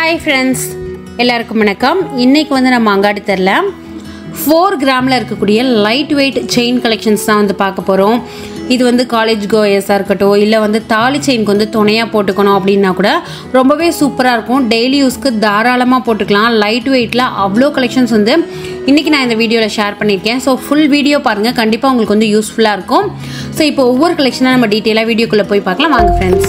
hi friends எல்லாருக்கும் வணக்கம் இன்னைக்கு வந்து நம்ம அங்காடி தெரில ஃபோர் கிராமில் இருக்கக்கூடிய லைட் வெயிட் செயின் கலெக்ஷன்ஸ் தான் வந்து பார்க்க போகிறோம் இது வந்து காலேஜ் கோயஸாக இருக்கட்டும் இல்லை வந்து தாலி செயினுக்கு வந்து துணையாக போட்டுக்கணும் அப்படின்னா கூட ரொம்பவே சூப்பராக இருக்கும் டெய்லி யூஸ்க்கு தாராளமாக போட்டுக்கலாம் லைட் வெயிட்டில் அவ்வளோ கலெக்ஷன்ஸ் வந்து இன்றைக்கி நான் இந்த வீடியோவில் ஷேர் பண்ணியிருக்கேன் ஸோ ஃபுல் வீடியோ பாருங்கள் கண்டிப்பாக உங்களுக்கு வந்து யூஸ்ஃபுல்லாக இருக்கும் ஸோ இப்போ ஒவ்வொரு கலெக்ஷனாக நம்ம டீட்டெயிலாக வீடியோக்குள்ளே போய் பார்க்கலாம் வாங்க ஃப்ரெண்ட்ஸ்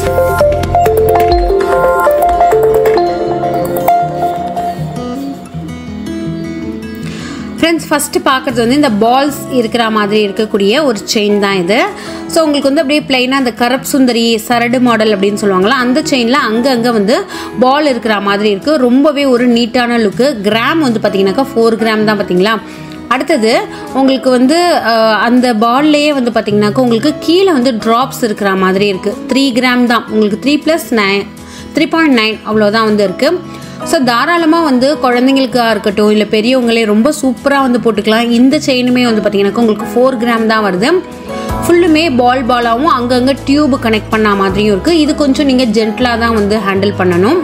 ஃப்ரெண்ட்ஸ் ஃபஸ்ட்டு பார்க்குறது வந்து இந்த பால்ஸ் இருக்கிற மாதிரி இருக்கக்கூடிய ஒரு செயின் தான் இது ஸோ உங்களுக்கு வந்து அப்படியே பிளைனாக அந்த கரப் சுந்தரி சரடு மாடல் அப்படின்னு சொல்லுவாங்களா அந்த செயினில் அங்கங்கே வந்து பால் இருக்கிற மாதிரி இருக்குது ரொம்பவே ஒரு நீட்டான லுக்கு கிராம் வந்து பார்த்தீங்கன்னாக்கா ஃபோர் கிராம் தான் பார்த்தீங்களா அடுத்தது உங்களுக்கு வந்து அஹ், அந்த பால்லையே வந்து பார்த்தீங்கன்னாக்கா உங்களுக்கு கீழே வந்து ட்ராப்ஸ் இருக்கிற மாதிரி இருக்குது த்ரீ கிராம் தான் உங்களுக்கு three plus nine three point nine அவ்வளோதான் வந்து இருக்குது ஸோ தாராளமாக வந்து குழந்தைங்களுக்காக இருக்கட்டும் இல்லை பெரியவங்களே ரொம்ப சூப்பராக வந்து போட்டுக்கலாம் இந்த செயினுமே வந்து பார்த்தீங்கன்னாக்கா உங்களுக்கு ஃபோர் கிராம் தான் வருது ஃபுல்லுமே பால் பாலாகவும் அங்கங்கே டியூப் கனெக்ட் பண்ண மாதிரியும் இருக்குது இது கொஞ்சம் நீங்கள் ஜென்டலாக தான் வந்து ஹேண்டில் பண்ணணும்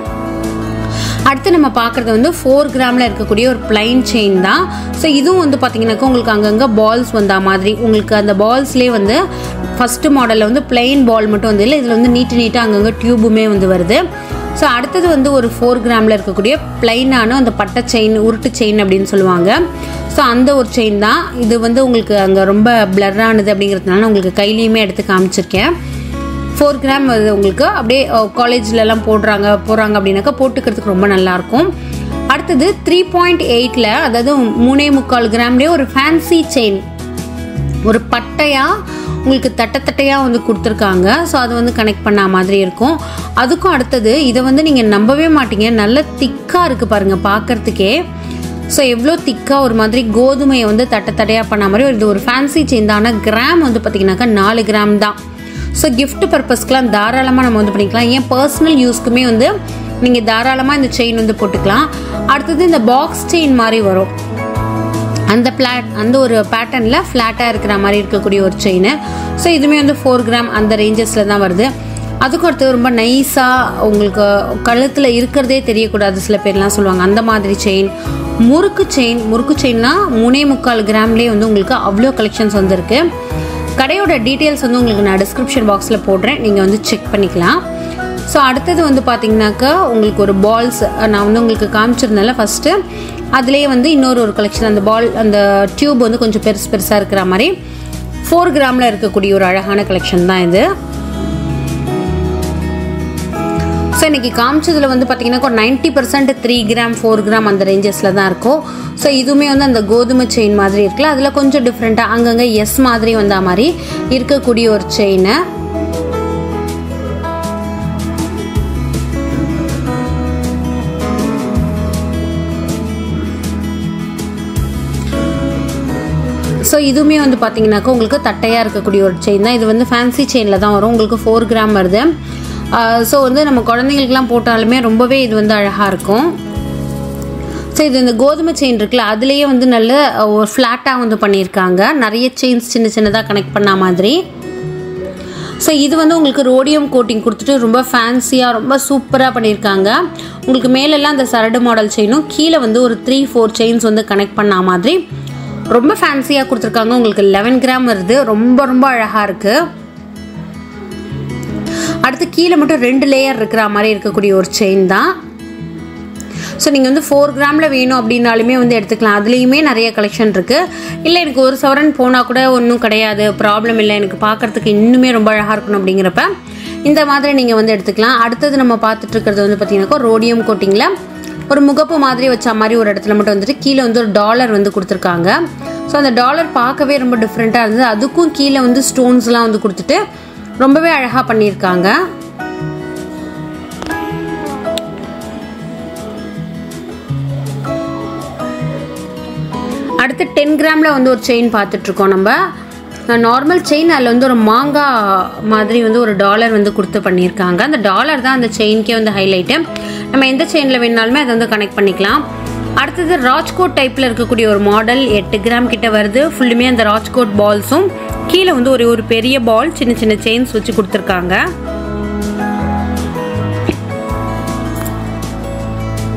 அடுத்து நம்ம பார்க்குறது வந்து ஃபோர் கிராமில் இருக்கக்கூடிய ஒரு பிளைன் செயின் தான் ஸோ இதுவும் வந்து பார்த்தீங்கன்னாக்கா உங்களுக்கு அங்கங்கே பால்ஸ் வந்தா மாதிரி உங்களுக்கு அந்த பால்ஸ்லேயே வந்து ஃபஸ்ட்டு மாடலில் வந்து பிளைன் பால் மட்டும் வந்து இல்லை இதில் வந்து நீட்டு நீட்டாக அங்கங்கே டியூபுமே வந்து வருது ஸோ அடுத்தது வந்து ஒரு ஃபோர் கிராமில் இருக்கக்கூடிய பிளைனான அந்த பட்டை செயின் உருட்டு செயின் அப்படின்னு சொல்லுவாங்க ஸோ அந்த ஒரு செயின் தான் இது வந்து உங்களுக்கு அங்கே ரொம்ப பிளர்ரானது அப்படிங்கிறதுனால உங்களுக்கு கையிலையுமே எடுத்து காமிச்சிருக்கேன் ஃபோர் கிராம் அது உங்களுக்கு அப்படியே காலேஜ்லலாம் போடுறாங்க போகிறாங்க அப்படின்னாக்கா போட்டுக்கிறதுக்கு ரொம்ப நல்லாயிருக்கும் அடுத்தது த்ரீ பாயிண்ட் எயிட்டில் அதாவது மூணே முக்கால் கிராம்லேயே ஒரு ஃபேன்சி செயின் ஒரு பட்டையாக உங்களுக்கு தட்டை தட்டையாக வந்து கொடுத்துருக்காங்க ஸோ அது வந்து கனெக்ட் பண்ண மாதிரி இருக்கும் அதுக்கும் அடுத்தது இதை வந்து நீங்கள் நம்பவே மாட்டீங்க நல்ல திக்காக இருக்குது பாருங்கள் பார்க்கறதுக்கே ஸோ எவ்வளோ திக்காக ஒரு மாதிரி கோதுமையை வந்து தட்டை தட்டையாக பண்ண மாதிரி இது ஒரு ஃபேன்சி செயின் தான் ஆனால் கிராம் வந்து பார்த்தீங்கன்னாக்கா நாலு கிராம் தான் ஸோ gift பர்பஸ்க்கெலாம் தாராளமாக நம்ம வந்து பண்ணிக்கலாம் ஏன் பர்சனல் யூஸ்க்குமே வந்து நீங்கள் தாராளமாக இந்த செயின் வந்து போட்டுக்கலாம் அடுத்தது இந்த பாக்ஸ் செயின் மாதிரி வரும் அந்த பிளாட் அந்த ஒரு பேட்டர்னில் ஃப்ளாட்டாக இருக்கிற மாதிரி இருக்கக்கூடிய ஒரு செயின் ஸோ இதுவுமே வந்து ஃபோர் கிராம் அந்த ரேஞ்சஸில் தான் வருது அதுக்கும் அடுத்து ரொம்ப நைஸாக உங்களுக்கு கழுத்தில் இருக்கிறதே தெரியக்கூடாது சில பேர்லாம் சொல்லுவாங்க அந்த மாதிரி செயின் முறுக்கு செயின் முறுக்கு செயின்னா மூணே முக்கால் கிராம்லேயே வந்து உங்களுக்கு அவ்வளோ கலெக்ஷன்ஸ் வந்திருக்கு கடையோட டீட்டெயில்ஸ் வந்து உங்களுக்கு நான் டிஸ்கிரிப்ஷன் பாக்ஸில் போடுறேன் நீங்கள் வந்து செக் பண்ணிக்கலாம் ஸோ அடுத்தது வந்து பார்த்தீங்கன்னாக்கா உங்களுக்கு ஒரு பால்ஸ் நான் வந்து உங்களுக்கு காமிச்சிருந்தேன்ல ஃபஸ்ட்டு அதுலேயே வந்து இன்னொரு ஒரு கலெக்ஷன் அந்த பால் அந்த டியூப் வந்து கொஞ்சம் பெருசு பெருசாக இருக்கிற மாதிரி ஃபோர் கிராமில் இருக்கக்கூடிய ஒரு அழகான கலெக்ஷன் தான் இது ஸோ இன்றைக்கி காமிச்சதில் வந்து பார்த்தீங்கன்னா ஒரு ninety percent three gram four gram அந்த ரேஞ்சஸில் தான் இருக்கும் ஸோ இதுவுமே வந்து அந்த கோதுமை செயின் மாதிரி இருக்குல்ல அதில் கொஞ்சம் டிஃப்ரெண்ட்டாக அங்கங்கே எஸ் மாதிரி வந்த மாதிரி இருக்கக்கூடிய ஒரு செயினை ஸோ இதுவுமே வந்து பார்த்தீங்கன்னாக்கா உங்களுக்கு தட்டையாக இருக்கக்கூடிய ஒரு செயின் தான் இது வந்து ஃபேன்சி செயினில் தான் வரும் உங்களுக்கு ஃபோர் கிராம் வருது ஸோ வந்து நம்ம குழந்தைங்களுக்குலாம் போட்டாலுமே ரொம்பவே இது வந்து அழகாக இருக்கும் ஸோ இது இந்த கோதுமை செயின் இருக்குல்ல அதுலேயே வந்து நல்ல ஒரு ஃப்ளாட்டாக வந்து பண்ணியிருக்காங்க நிறைய செயின்ஸ் சின்ன சின்னதாக கனெக்ட் பண்ண மாதிரி ஸோ இது வந்து உங்களுக்கு ரோடியம் கோட்டிங் கொடுத்துட்டு ரொம்ப ஃபேன்சியாக ரொம்ப சூப்பராக பண்ணியிருக்காங்க உங்களுக்கு மேலெல்லாம் அந்த சரடு மாடல் செயினும் கீழே வந்து ஒரு த்ரீ ஃபோர் செயின்ஸ் வந்து கனெக்ட் பண்ண மாதிரி ரொம்ப ஃபேன்சியாக கொடுத்துருக்காங்க உங்களுக்கு லெவன் கிராம் வருது ரொம்ப ரொம்ப அழகாக இருக்குது அடுத்து கீழே மட்டும் ரெண்டு லேயர் இருக்கிற மாதிரி இருக்கக்கூடிய ஒரு செயின் தான் ஸோ நீங்கள் வந்து ஃபோர் கிராமில் வேணும் அப்படின்னாலுமே வந்து எடுத்துக்கலாம் அதுலேயுமே நிறைய கலெக்ஷன் இருக்குது இல்லை எனக்கு ஒரு சவரன் போனால் கூட ஒன்றும் கிடையாது ப்ராப்ளம் இல்லை எனக்கு பார்க்குறதுக்கு இன்னுமே ரொம்ப அழகாக இருக்கணும் அப்படிங்கிறப்ப இந்த மாதிரி நீங்கள் வந்து எடுத்துக்கலாம் அடுத்தது நம்ம பார்த்துட்டு இருக்கிறது வந்து பார்த்தீங்கன்னாக்கா ரோடியம் கோட்டிங்கில் ஒரு முகப்பு மாதிரி வச்ச மாதிரி ஒரு இடத்துல மட்டும் வந்துட்டு கீழே வந்து ஒரு டாலர் வந்து கொடுத்துருக்காங்க ஸோ அந்த டாலர் பார்க்கவே ரொம்ப டிஃப்ரெண்ட்டாக இருந்தது அதுக்கும் கீழே வந்து ஸ்டோன்ஸ்லாம் வந்து கொடுத்துட்டு ரொம்பவே அழகாக பண்ணியிருக்காங்க அடுத்து டென் கிராமில் வந்து ஒரு செயின் பார்த்துட்ருக்கோம் நம்ம நார்மல் செயின் அதில் வந்து ஒரு மாங்காய் மாதிரி வந்து ஒரு டாலர் வந்து கொடுத்து பண்ணியிருக்காங்க அந்த டாலர் தான் அந்த செயின்கே வந்து ஹைலைட்டு நம்ம எந்த செயினில் வேணாலுமே அதை வந்து கனெக்ட் பண்ணிக்கலாம் அடுத்தது ராஜ்கோட் டைப்பில் இருக்கக்கூடிய ஒரு மாடல் எட்டு கிராம் கிட்ட வருது ஃபுல்லுமே அந்த ராஜ்கோட் பால்ஸும் கீழே வந்து ஒரு ஒரு பெரிய பால் சின்ன சின்ன செயின்ஸ் வச்சு கொடுத்துருக்காங்க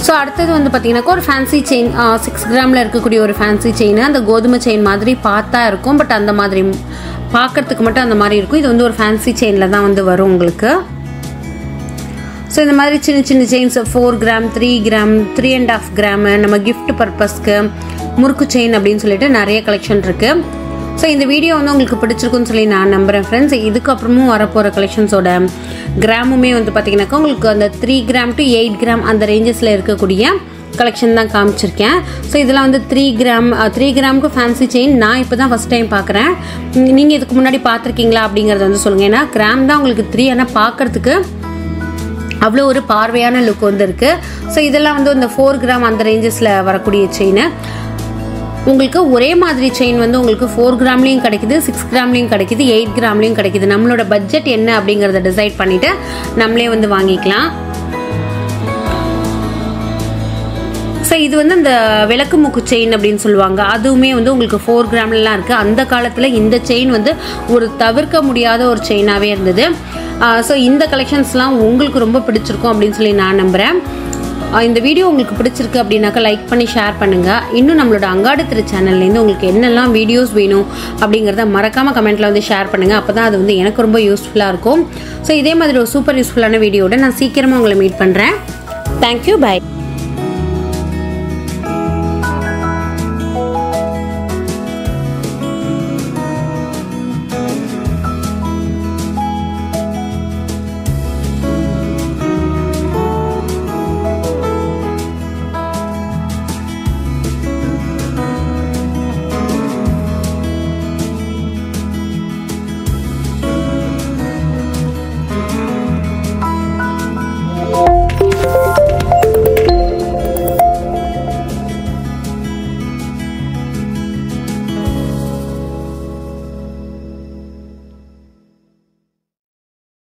ஸோ அடுத்தது வந்து பார்த்தீங்கன்னாக்கா ஒரு ஃபேன்சி செயின் சிக்ஸ் கிராமில் இருக்கக்கூடிய ஒரு ஃபேன்சி செயின் அந்த கோதுமை செயின் மாதிரி பார்த்தா இருக்கும் பட் அந்த மாதிரி பார்க்கறதுக்கு மட்டும் அந்த மாதிரி இருக்கும் இது வந்து ஒரு ஃபேன்சி செயினில் தான் வந்து வரும் உங்களுக்கு ஸோ இந்த மாதிரி சின்ன சின்ன chains four gram three gram three and half gram நம்ம கிஃப்ட் பர்பஸ்க்கு முறுக்கு செயின் அப்படின்னு சொல்லிட்டு நிறைய கலெக்ஷன் இருக்குது ஸோ இந்த வீடியோ வந்து உங்களுக்கு பிடிச்சிருக்குன்னு சொல்லி நான் நம்புகிறேன் ஃப்ரெண்ட்ஸ் இதுக்கப்புறமும் வரப்போகிற கலெக்ஷன்ஸோட கிராமுமே வந்து பார்த்தீங்கன்னாக்கா உங்களுக்கு அந்த three gram to eight gram அந்த ரேஞ்சஸில் இருக்கக்கூடிய கலெக்ஷன் தான் காமிச்சிருக்கேன் ஸோ இதெல்லாம் வந்து த்ரீ கிராம் த்ரீ கிராமுக்கு ஃபேன்சி செயின் நான் இப்போ தான் ஃபஸ்ட் டைம் பார்க்குறேன் நீங்கள் இதுக்கு முன்னாடி பார்த்துருக்கீங்களா அப்படிங்கிறத வந்து சொல்லுங்கள் ஏன்னா கிராம் தான் உங்களுக்கு த்ரீ ஆனால் பார்க்கறதுக்கு அவ்வளோ ஒரு பார்வையான லுக் வந்து இருக்குது ஸோ இதெல்லாம் வந்து இந்த ஃபோர் கிராம் அந்த ரேஞ்சஸில் வரக்கூடிய செயின் உங்களுக்கு ஒரே மாதிரி செயின் வந்து உங்களுக்கு ஃபோர் கிராம்லேயும் கிடைக்குது சிக்ஸ் கிராம்லேயும் கிடைக்குது எயிட் கிராம்லேயும் கிடைக்குது நம்மளோட பட்ஜெட் என்ன அப்படிங்கிறத டிசைட் பண்ணிவிட்டு நம்மளே வந்து வாங்கிக்கலாம் ஸோ இது வந்து இந்த விளக்கு முக்கு செயின் அப்படின்னு சொல்லுவாங்க அதுவுமே வந்து உங்களுக்கு ஃபோர் கிராம்லலாம் இருக்குது அந்த காலத்தில் இந்த செயின் வந்து ஒரு தவிர்க்க முடியாத ஒரு செயினாகவே இருந்தது ஸோ இந்த கலெக்ஷன்ஸ்லாம் உங்களுக்கு ரொம்ப பிடிச்சிருக்கும் அப்படின்னு சொல்லி நான் நம்புகிறேன் இந்த வீடியோ உங்களுக்கு பிடிச்சிருக்கு அப்படின்னாக்கா லைக் பண்ணி ஷேர் பண்ணுங்கள் இன்னும் நம்மளோட அங்காடு திரு சேனல்லேருந்து உங்களுக்கு என்னெல்லாம் வீடியோஸ் வேணும் அப்படிங்கிறத மறக்காமல் கமெண்ட்டில் வந்து ஷேர் பண்ணுங்கள் அப்போ தான் அது வந்து எனக்கு ரொம்ப யூஸ்ஃபுல்லாக இருக்கும் ஸோ இதே மாதிரி ஒரு சூப்பர் யூஸ்ஃபுல்லான வீடியோட நான் சீக்கிரமாக உங்களை மீட் பண்ணுறேன் தேங்க்யூ பை